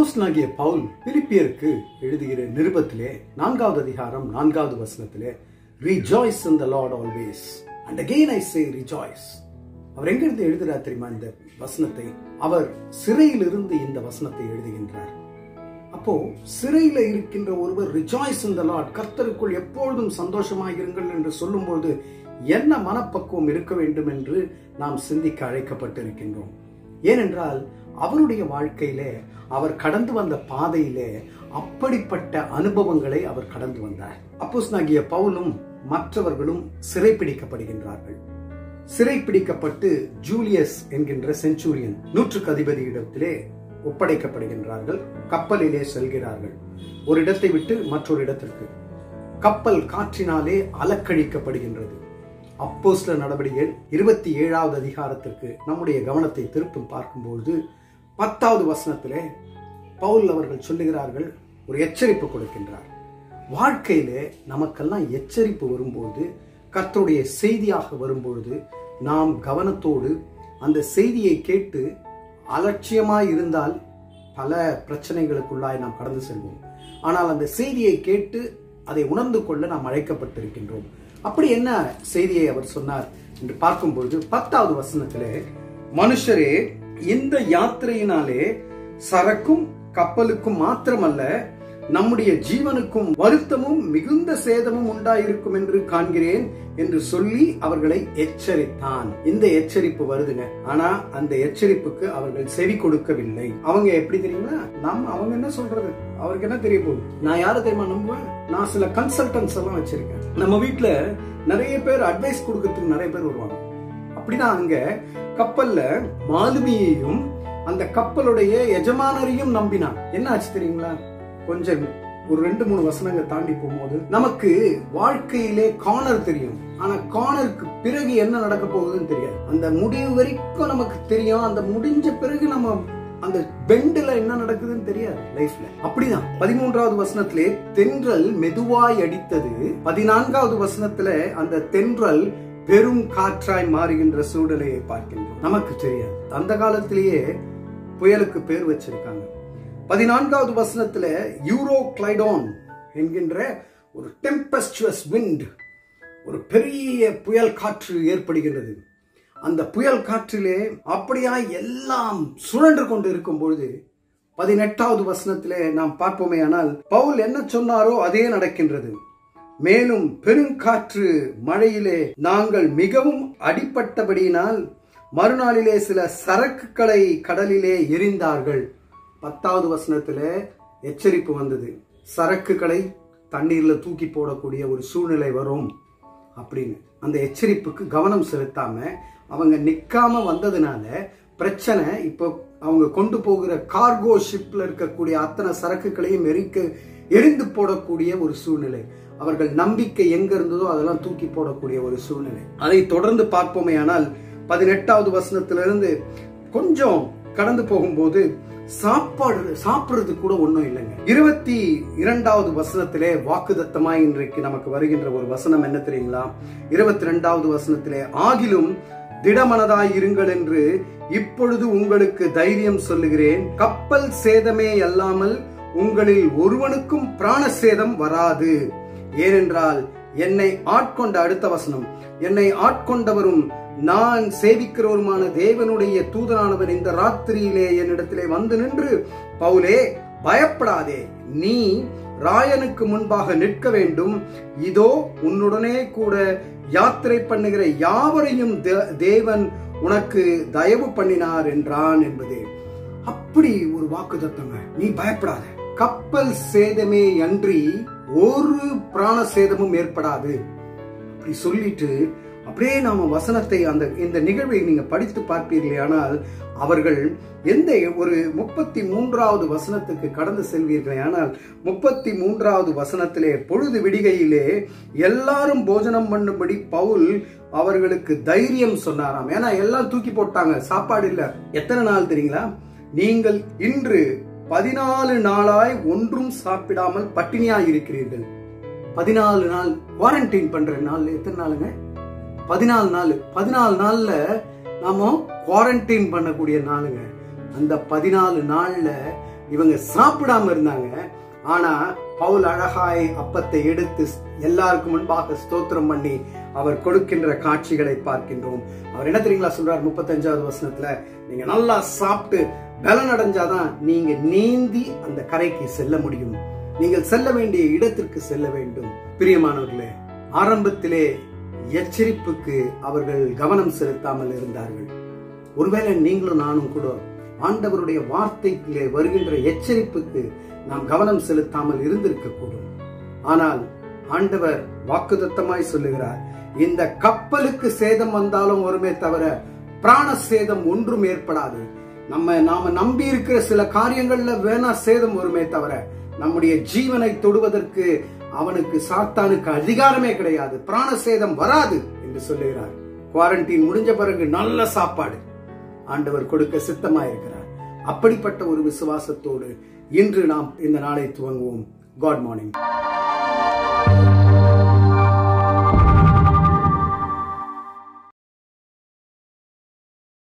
அப்போஸ்தலனாகிய பவுல் பிலிப்பியருக்கு எழுதுகிற நிருபத்திலே நான்காவது அதிகாரம் நான்காவது வசனத்திலே rejoice in the lord always and again I say rejoice அவர் எங்கிருந்து எழுதுறார் தெரியுமா இந்த வசனத்தை அவர் சிறையிலிருந்து இந்த வசனத்தை எழுதுகின்றார் அப்போ சிறையில இருக்கின்ற ஒருவர் ரிஜாய்ஸ் இன் த லார்ட் கர்த்தருக்குள் எப்பொழுதும் சந்தோஷமாயிருங்கள் என்று சொல்லும்போது என்ன மனப்பக்குவம் இருக்க வேண்டும் என்று நாம் சிந்திக்க அழைக்கப்பட்டிருக்கின்றோம் ஏனென்றால் அவருடைய வாழ்க்கையிலே அவர் கடந்து வந்த பாதையிலே அப்படிப்பட்ட அனுபவங்களை அவர் கடந்து வந்தார் அப்போஸ்தலனாகிய பவுலும் மற்றவர்களும் சிறைப்பிடிக்கப்படுகின்றார்கள் சிறைப்பிடிக்கப்பட்டு ஜூலியஸ் என்கின்ற செஞ்சுரியன் நூற்றுக்கு அதிபதியிடத்திலே ஒப்படைக்கப்படுகின்றார்கள் கப்பலிலே செல்கிறார்கள் ஒரு இடத்தை விட்டு மற்றொரு இடத்திற்கு கப்பல் காற்றினாலே அலக்கழிக்கப்படுகின்றது அப்போஸ்ல நடவடிக்கைகள் இருபத்தி ஏழாவது அதிகாரத்திற்கு நம்முடைய கவனத்தை திருப்பும் பார்க்கும்போது பத்தாவது வசனத்திலே பவுல் அவர்கள் சொல்லுகிறார்கள் ஒரு எச்சரிப்பு கொடுக்கின்றார் வாழ்க்கையிலே நமக்கெல்லாம் எச்சரிப்பு வரும்போது கர்த்தருடைய செய்தியாக வரும்பொழுது நாம் கவனத்தோடு அந்த செய்தியை கேட்டு அலட்சியமாய் இருந்தால் பல பிரச்சனைகளுக்குள்ளாய் நாம் கடந்து செல்வோம் ஆனால் அந்த செய்தியை கேட்டு அதை உணர்ந்து கொள்ள நாம் அழைக்கப்பட்டிருக்கின்றோம் அப்படி என்ன செய்தியை அவர் சொன்னார் என்று பார்க்கும்பொழுது பத்தாவது வசனத்திலே மனுஷரே இந்த யாத்திரையினாலே சரக்கும் கப்பலுக்கும் மாத்திரமல்ல நம்முடைய ஜீவனுக்கும் வருத்தமும் மிகுந்த சேதமும் உண்டாயிருக்கும் என்று காண்கிறேன் என்று சொல்லி அவர்களை எச்சரித்தான் இந்த எச்சரிப்பு வருதுங்க ஆனா அந்த எச்சரிப்புக்கு அவர்கள் செவி கொடுக்கவில்லை அவங்க எப்படி தெரியுங்களா நம்ம அவங்க என்ன சொல்றது அவருக்கு என்ன தெரிய போகுது நான் யாரை தெரியுமா நம்புவேன் நான் சில கன்சல்டன்ஸ் எல்லாம் வச்சிருக்கேன் நம்ம வீட்டுல நிறைய பேர் அட்வைஸ் கொடுக்கறதுக்கு நிறைய பேர் வருவாங்க அப்படிதான் அங்க கப்பல்ல மாலுமியையும் அந்த கப்பலுடைய எஜமானரையும் நம்பினான் என்ன ஆச்சு தெரியுங்களா கொஞ்சம் ஒரு ரெண்டு மூணு வசனங்கள் தாண்டி போகும்போது நமக்கு வாழ்க்கையிலே கார்னர் தெரியும் ஆனா கார்னருக்கு பிறகு என்ன நடக்க போகுதுன்னு தெரியாது அந்த முடிவு வரைக்கும் நமக்கு தெரியும் அந்த முடிஞ்ச பிறகு நம்ம அந்த பெண்டுல என்ன நடக்குதுன்னு தெரியாது லைஃப்ல அப்படிதான் பதிமூன்றாவது வசனத்திலே தென்றல் மெதுவாய் அடித்தது பதினான்காவது வசனத்துல அந்த தென்றல் பெரும் காற்றாய் மாறுகின்ற சூழ்நிலையை பார்க்கின்றோம் நமக்கு தெரியாது அந்த காலத்திலேயே புயலுக்கு பேர் வச்சிருக்காங்க பதினான்காவது வசனத்துல யூரோ கிளைடான் என்கின்ற ஒரு டெம்பஸ்டுவஸ் விண்ட் ஒரு பெரிய புயல் காற்று ஏற்படுகிறது அந்த புயல் காற்றிலே அப்படியா எல்லாம் சுழன்று கொண்டு இருக்கும் பொழுது பதினெட்டாவது வசனத்திலே நாம் பார்ப்போமே ஆனால் பவுல் என்ன சொன்னாரோ அதே நடக்கின்றது மேலும் பெருங்காற்று மழையிலே நாங்கள் மிகவும் அடிப்பட்டபடியினால் மறுநாளிலே சில சரக்குகளை கடலிலே எரிந்தார்கள் பத்தாவது வசனத்துல எச்சரிப்பு வந்தது சரக்குகளை தண்ணீர்ல தூக்கி போடக்கூடிய ஒரு சூழ்நிலை வரும் அப்படின்னு அந்த எச்சரிப்புக்கு கவனம் செலுத்தாம அவங்க நிக்காம வந்ததுனால பிரச்சனை இப்போ அவங்க கொண்டு போகிற கார்கோ ஷிப்ல இருக்கக்கூடிய அத்தனை சரக்குகளையும் எரிக்க எரிந்து போடக்கூடிய ஒரு சூழ்நிலை அவர்கள் நம்பிக்கை எங்க இருந்ததோ அதெல்லாம் தூக்கி போடக்கூடிய ஒரு சூழ்நிலை அதை தொடர்ந்து பார்ப்போமே ஆனால் பதினெட்டாவது வசனத்திலிருந்து கொஞ்சம் கடந்து போகும்போது சாப்பாடு சாப்பிடுறது கூட ஒண்ணும் இல்லைங்க இருபத்தி இரண்டாவது வசனத்திலே வாக்குதத்தமாய் இன்றைக்கு நமக்கு வருகின்ற ஒரு வசனம் என்ன தெரியுங்களா இருபத்தி ரெண்டாவது வசனத்திலே ஆகிலும் திடமனதாய் இருங்கள் என்று இப்பொழுது உங்களுக்கு தைரியம் சொல்லுகிறேன் கப்பல் சேதமே அல்லாமல் உங்களில் ஒருவனுக்கும் பிராண சேதம் வராது ஏனென்றால் என்னை ஆட்கொண்ட அடுத்த வசனம் என்னை ஆட்கொண்டவரும் நான் சேவிக்கிறவருமான தேவனுடைய தூதனானவர் இந்த ராத்திரியிலே என்னிடத்திலே வந்து நின்று பவுலே பயப்படாதே நீ ராயனுக்கு முன்பாக நிற்க வேண்டும் இதோ உன்னுடனே கூட யாத்திரை பண்ணுகிற யாவரையும் தேவன் உனக்கு தயவு பண்ணினார் என்றான் என்பதே அப்படி ஒரு வாக்கு தத்தங்க நீ பயப்படாத கப்பல் சேதமே அன்றி ஒரு பிராண சேதமும் ஏற்படாது அப்படி சொல்லிட்டு அப்படியே நாம வசனத்தை அந்த இந்த நிகழ்வை நீங்க படித்து பார்ப்பீர்களே ஆனால் அவர்கள் எந்த ஒரு முப்பத்தி மூன்றாவது வசனத்துக்கு கடந்து செல்வீர்களே ஆனால் முப்பத்தி மூன்றாவது வசனத்திலே பொழுது விடிகையிலே எல்லாரும் போஜனம் பண்ணும்படி பவுல் அவர்களுக்கு தைரியம் சொன்னாராம் ஏன்னா எல்லாம் தூக்கி போட்டாங்க சாப்பாடு இல்ல எத்தனை நாள் தெரியுங்களா நீங்கள் இன்று பதினாலு நாளாய் ஒன்றும் சாப்பிடாமல் பட்டினியாய் இருக்கிறீர்கள் பதினாலு நாள் குவாரண்டைன் பண்ற நாள் எத்தனை நாளுங்க பதினாலு நாள் பதினாலு நாள்ல நாம குவாரண்டைன் பண்ணக்கூடிய நாளுங்க அந்த பதினாலு நாள்ல இவங்க சாப்பிடாம இருந்தாங்க ஆனா பவுல் அழகாய் அப்பத்தை எடுத்து எல்லாருக்கும் முன்பாக ஸ்தோத்திரம் பண்ணி அவர் கொடுக்கின்ற காட்சிகளை பார்க்கின்றோம் அவர் என்ன தெரியுங்களா சொல்றார் முப்பத்தஞ்சாவது வசனத்துல நீங்க நல்லா சாப்பிட்டு பலன் அடைஞ்சாதான் நீங்க நீந்தி அந்த கரைக்கு செல்ல முடியும் நீங்கள் செல்ல வேண்டிய இடத்திற்கு செல்ல வேண்டும் பிரியமானவர்களே ஆரம்பத்திலே எச்சரிப்புக்கு அவர்கள் கவனம் செலுத்தாமல் இருந்தார்கள் ஒருவேளை நீங்களும் நானும் கூட ஆண்டவருடைய வார்த்தையிலே வருகின்ற எச்சரிப்புக்கு நாம் கவனம் செலுத்தாமல் இருந்திருக்க கூடும் ஆனால் ஆண்டவர் வாக்குதத்தமாய் சொல்லுகிறார் இந்த கப்பலுக்கு சேதம் வந்தாலும் வருமே தவிர பிராண சேதம் ஒன்றும் ஏற்படாது நம்ம நாம நம்பி இருக்கிற சில காரியங்கள்ல வேணா சேதம் வருமே தவிர நம்முடைய ஜீவனை தொடுவதற்கு அவனுக்கு சாத்தானுக்கு அதிகாரமே கிடையாது பிராண சேதம் வராது என்று சொல்லுகிறார் குவாரண்டைன் முடிஞ்ச பிறகு நல்ல சாப்பாடு ஆண்டவர் கொடுக்க சித்தமா இருக்கிறார் அப்படிப்பட்ட ஒரு விசுவாசத்தோடு இன்று நாம் இந்த நாளை துவங்குவோம் காட் மார்னிங்